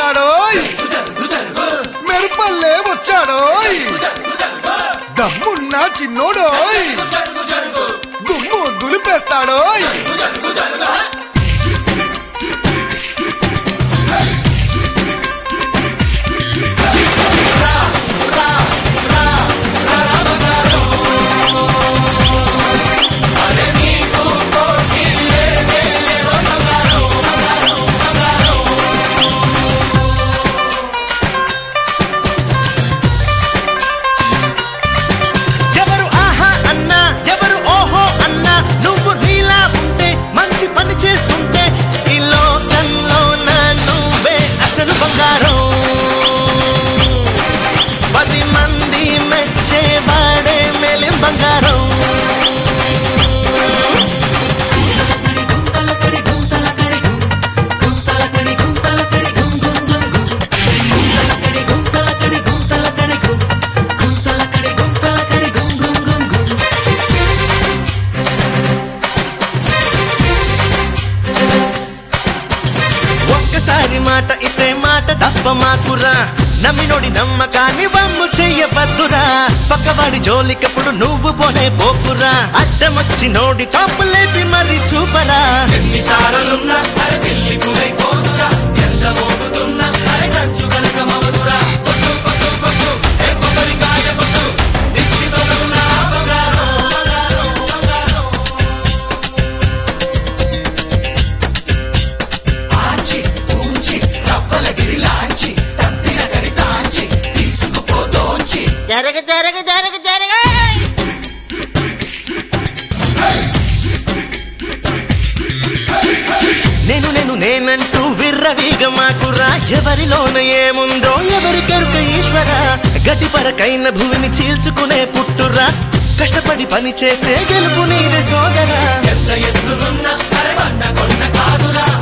వస్తాడోయ్ మెరుపల్లే వచ్చాడోయ్ దమ్మున్న చిన్నోడోయ్ దుమ్ము దులిపేస్తాడోయ్ ఎవరు ఆహా అన్నా ఎవరు ఓహో అన్నా నువ్వు నీలా ఉంటే మంచి పని చేస్తుంటే ఈ లోకంలో నా నువ్వే అసలు బంగారం పది మంది మెచ్చేవాడే మేలిం బంగారం ఒక్కసారి మాట ఇస్తే మాట తప్ప మాకురా నమ్మినోడి నమ్మకాన్ని వమ్ము చెయ్యవద్దురా పక్కవాడి జోలికప్పుడు నువ్వు పోనే పోకురా అడ్డమొచ్చి నోడి టాప్ లేపి మరి చూపరా ఎన్ని తారలున్నా అరే పెళ్లి పులై పోదురా ఎంత మోగుతున్నా అరే కంచు కనుక మవదురా కొట్టు కొట్టు కొట్టు ఏ కొబ్బరికాయ కొట్టు దిష్టి తొలగునా బంగారం బంగారం బంగారం ఆంచి పూంచి రవ్వల గిరిలాంచి తప్పిన కరితాంచి తీసుకుపోదోంచి జరగ జరగ జరగ జరగ నేను నేను నేనంటూ విర్రవీగ మాకురా ఎవరిలోన ఏముందో ఎవరికెరుక ఈశ్వర గడ్డి పరకైన భూమిని చీల్చుకునే పుట్టురా కష్టపడి పని చేస్తే గెలుపు నీదే సోదరా ఎంత ఎత్తులున్న అరవన్న కొన్న కాదురా